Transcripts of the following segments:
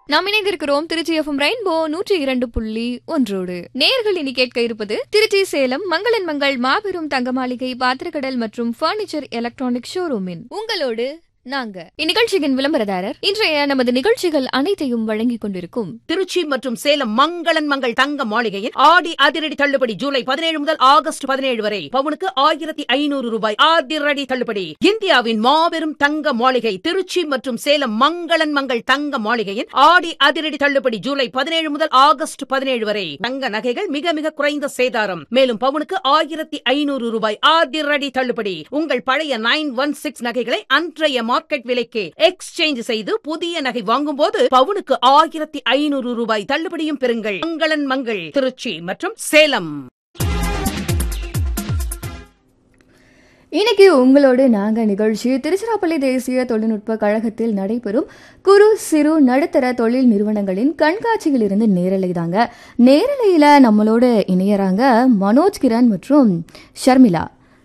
நாம் இணைந்திருக்கிறோம் Trichy FM rainbow நூற்றி இரண்டு புள்ளி ஒன்றோடு நேர்கள் இனி கேட்க இருப்பது திருச்சி சேலம் மங்களன் மங்கள் மாபெரும் தங்க மாளிகை பாத்திரக்கடல் மற்றும் பர்னிச்சர் எலக்ட்ரானிக் ஷோரூமின் உங்களோடு நாங்க இந்நிகழ்ச்சியின் விளம்பரதாரர் இன்றைய நமது நிகழ்ச்சிகள் அனைத்தையும் வழங்கிக் கொண்டிருக்கும் திருச்சி மற்றும் சேலம் மங்களன் மங்கள் தங்க மாளிகையில் ஆடி அதிரடி தள்ளுபடி ஜூலை பதினேழு முதல் ஆகஸ்ட் பதினேழு வரை பவுனுக்கு ஆயிரத்தி ஐநூறு ரூபாய் அதிரடி தள்ளுபடி இந்தியாவின் மாபெரும் தங்க மாளிகை திருச்சி மற்றும் சேலம் மங்களன் மங்கள் தங்க மாளிகையில் ஆடி அதிரடி தள்ளுபடி ஜூலை பதினேழு முதல் ஆகஸ்ட் பதினேழு வரை தங்க நகைகள் மிக மிக குறைந்த சேதாரம் மேலும் பவுனுக்கு ஆயிரத்தி ஐநூறு ரூபாய் அதிரடி தள்ளுபடி உங்கள் பழைய நைன் ஒன் சிக்ஸ் நகைகளை அன்றைய மார்க்கெட் விலைக்கு எக்ஸ்சேஞ்ச் செய்து புதிய நகை வாங்கும்போது பவுனுக்கு ஆயிரத்தி ஐநூறு ரூபாய் தள்ளுபடியும் பெறுங்கள் மங்களன் மங்கள் திருச்சி மற்றும் சேலம் இன்னைக்கு உங்களோடு நாங்க நிகழ்ச்சி திருச்சிராப்பள்ளி தேசிய தொழில்நுட்ப கழகத்தில் நடைபெறும் குறு சிறு நடுத்தர தொழில் நிறுவனங்களின் கண்காட்சியில் இருந்து நேரலை தாங்க நேரலையில நம்மளோட இணையறாங்க மனோஜ் கிரண் மற்றும் ஷர்மிளா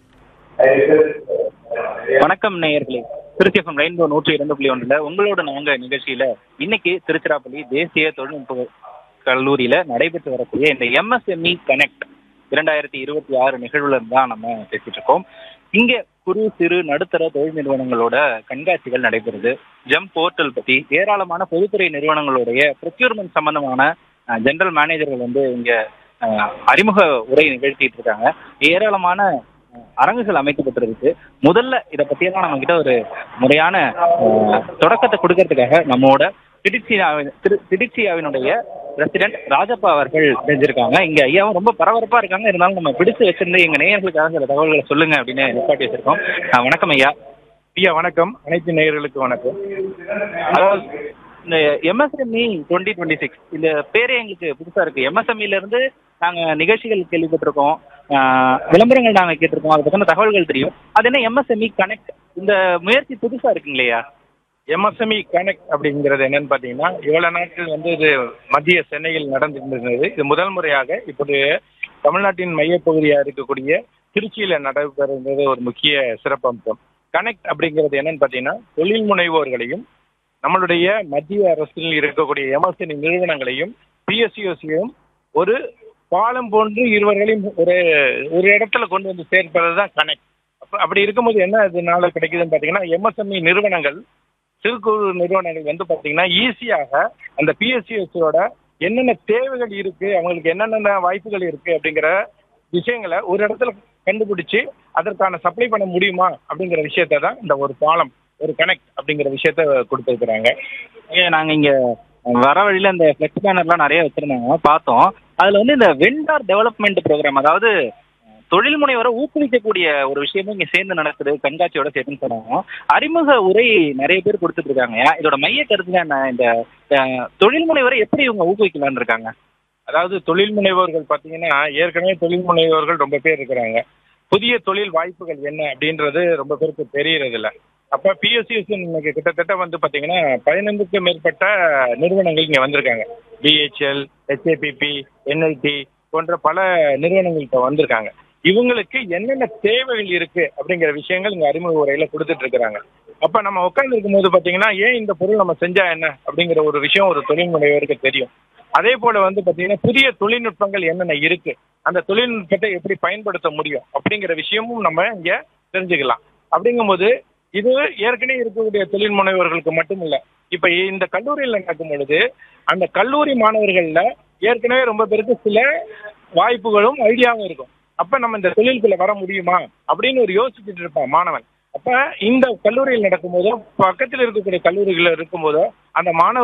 வணக்கம் நேயர்களே திருச்சி எஃப்எம் ரெயின்போ நூற்றி இரண்டு புள்ளி ஒன்றுல உங்களோட நாங்க நிகழ்ச்சியில இன்னைக்கு திருச்சிராப்பள்ளி தேசிய தொழில்நுட்ப கல்லூரியில நடைபெற்று வரக்கூடிய இந்த எம்எஸ்எம்இ கனெக்ட் இரண்டாயிரத்தி இருபத்தி ஆறு நிகழ்வுல இருந்து தான் நம்ம பேசிட்டு இருக்கோம் இங்க குறு சிறு நடுத்தர தொழில் நிறுவனங்களோட கண்காட்சிகள் நடைபெறுது ஜம் போர்ட்டல் பத்தி ஏராளமான பொதுத்துறை நிறுவனங்களுடைய ப்ரொக்யூர்மெண்ட் சம்பந்தமான ஜெனரல் மேனேஜர்கள் வந்து இங்க அஹ், அறிமுக உரை நிகழ்த்திட்டு இருக்காங்க ஏராளமான அஹ், அரங்குகள் அமைக்கப்பட்டிருக்கு முதல்ல இதை பத்தியெல்லாம் நம்ம கிட்ட ஒரு முறையான அஹ், தொடக்கத்தை கொடுக்கறதுக்காக நம்மோட திருச்சியாவின் திரு திருச்சியாவினுடைய பிரசிடென்ட் ராஜப்பா அவர்கள் செஞ்சிருக்காங்க இங்க ஐயாவும் ரொம்ப பரபரப்பா இருக்காங்க இருந்தாலும் நம்ம பிடிச்சு வச்சிருந்து எங்க நேயர்களுக்காக சில தகவல்களை சொல்லுங்க அப்படின்னு நிப்பாட்டி வச்சிருக்கோம் அஹ், வணக்கம் ஐயா ஐயா வணக்கம் அனைத்து நேயர்களுக்கு வணக்கம் அதாவது இந்த எம்எஸ்எம்இ டுவெண்ட்டி டுவெண்ட்டி சிக்ஸ் இந்த பேரே எங்களுக்கு புதுசா இருக்கு எம்எஸ்எம்இல இருந்து நாங்க நிகழ்ச்சிகள் கேள்விப்பட்டிருக்கோம் ஆஹ் விளம்பரங்கள் நாங்க கேட்டிருக்கோம் அதை பத்தின தகவல்கள் தெரியும் அது என்ன எம்எஸ்எம்இ கனெக்ட் இந்த முயற்சி புதுசா இருக்குங்களையா எம்எஸ்எம்இ கனெக்ட் அப்படிங்கிறது என்னன்னு பார்த்தீங்கன்னா இவ்வளவு நாட்கள் வந்து இது மத்திய சென்னையில் நடந்திருந்தது இது முதல் முறையாக இப்படி தமிழ்நாட்டின் மையப்பகுதியா இருக்கக்கூடிய திருச்சியில நடைபெறுகிறது ஒரு முக்கிய சிறப்பம்சம் கனெக்ட் அப்படிங்கிறது என்னன்னு பார்த்தீங்கன்னா தொழில் முனைவோர்களையும் நம்மளுடைய மத்திய அரசில் இருக்கக்கூடிய எம்எஸ்எம்இ நிறுவனங்களையும் பிஎஸ்சிஓசியும் ஒரு பாலம் போன்று இருவர்களையும் ஒரு ஒரு இடத்துல கொண்டு வந்து சேர்ப்பது தான் கனெக்ட் அப்ப அப்படி இருக்கும்போது என்ன இதனால கிடைக்குதுன்னு பார்த்தீங்கன்னா எம்எஸ்எம்இ நிறுவனங்கள் சிறு குறு நிறுவனங்கள் வந்து பார்த்தீங்கன்னா ஈஸியாக அந்த பிஎஸ்சிஎஸ்சியோட என்னென்ன தேவைகள் இருக்கு அவங்களுக்கு என்னென்ன வாய்ப்புகள் இருக்கு அப்படிங்கிற விஷயங்களை ஒரு இடத்துல கண்டுபிடிச்சு அதற்கான சப்ளை பண்ண முடியுமா அப்படிங்கிற விஷயத்தை தான் இந்த ஒரு பாலம் ஒரு கனெக்ட் அப்படிங்கிற விஷயத்த கொடுத்துருக்குறாங்க ஏன் நாங்க இங்க வர வழியில இந்த ஃபிளெக்ஸ் பேனர்லாம் நிறைய வச்சிருந்தாங்க பார்த்தோம் அதுல வந்து இந்த வெண்டார் டெவலப்மெண்ட் ப்ரோக்ராம் அதாவது அஹ், தொழில் முனைவரை ஊக்குவிக்கக்கூடிய ஒரு விஷயமும் இங்க சேர்ந்து நடக்குது கண்காட்சியோட சேர்த்துன்னு சொன்னாங்க அறிமுக உரை நிறைய பேர் கொடுத்துட்டு இருக்காங்க இதோட மைய கருத்து என்ன இந்த அஹ், தொழில் முனைவரை எப்படி இவங்க ஊக்குவிக்கலாம்னு இருக்காங்க அதாவது தொழில் முனைவோர்கள் பார்த்தீங்கன்னா ஏற்கனவே தொழில் முனைவோர்கள் ரொம்ப பேர் இருக்கிறாங்க புதிய தொழில் வாய்ப்புகள் என்ன அப்படின்றது ரொம்ப பேருக்கு தெரியறது இல்ல அப்ப பிஎஸ்சிஎஸ் இன்னைக்கு கிட்டத்தட்ட வந்து பாத்தீங்கன்னா பதினைந்துக்கும் மேற்பட்ட நிறுவனங்கள் இங்க வந்திருக்காங்க பிஹெச்எல் ஹெச்ஏபிபி என்ஐடி போன்ற பல நிறுவனங்கள் இப்போ வந்திருக்காங்க இவங்களுக்கு என்னென்ன தேவைகள் இருக்கு அப்படிங்கிற விஷயங்கள் இங்க அறிமுக உரையில கொடுத்துட்டு இருக்கிறாங்க அப்ப நம்ம உட்கார்ந்து இருக்கும்போது பாத்தீங்கன்னா ஏன் இந்த பொருள் நம்ம செஞ்சா என்ன அப்படிங்கிற ஒரு விஷயம் ஒரு தொழில் முனைவோருக்கு தெரியும் அதே போல வந்து பாத்தீங்கன்னா புதிய தொழில்நுட்பங்கள் என்னென்ன இருக்கு அந்த தொழில்நுட்பத்தை எப்படி பயன்படுத்த முடியும் அப்படிங்கிற விஷயமும் நம்ம இங்க தெரிஞ்சுக்கலாம் அப்படிங்கும்போது இது ஏற்கனவே இருக்கக்கூடிய தொழில் முனைவோர்களுக்கு மட்டும் இல்ல இப்ப இந்த கல்லூரியில் நடக்கும் பொழுது அந்த கல்லூரி மாணவர்கள்ல ஏற்கனவே ரொம்ப பேருக்கு சில வாய்ப்புகளும் ஐடியாவும் இருக்கும் அப்ப நம்ம இந்த தொழிலுக்குள்ள வர முடியுமா அப்படின்னு ஒரு யோசிச்சுட்டு இருப்பான் மாணவன் அப்ப இந்த கல்லூரியில் நடக்கும்போதோ பக்கத்தில் இருக்கக்கூடிய கல்லூரிகள் இருக்கும்போதோ அந்த மாணவர்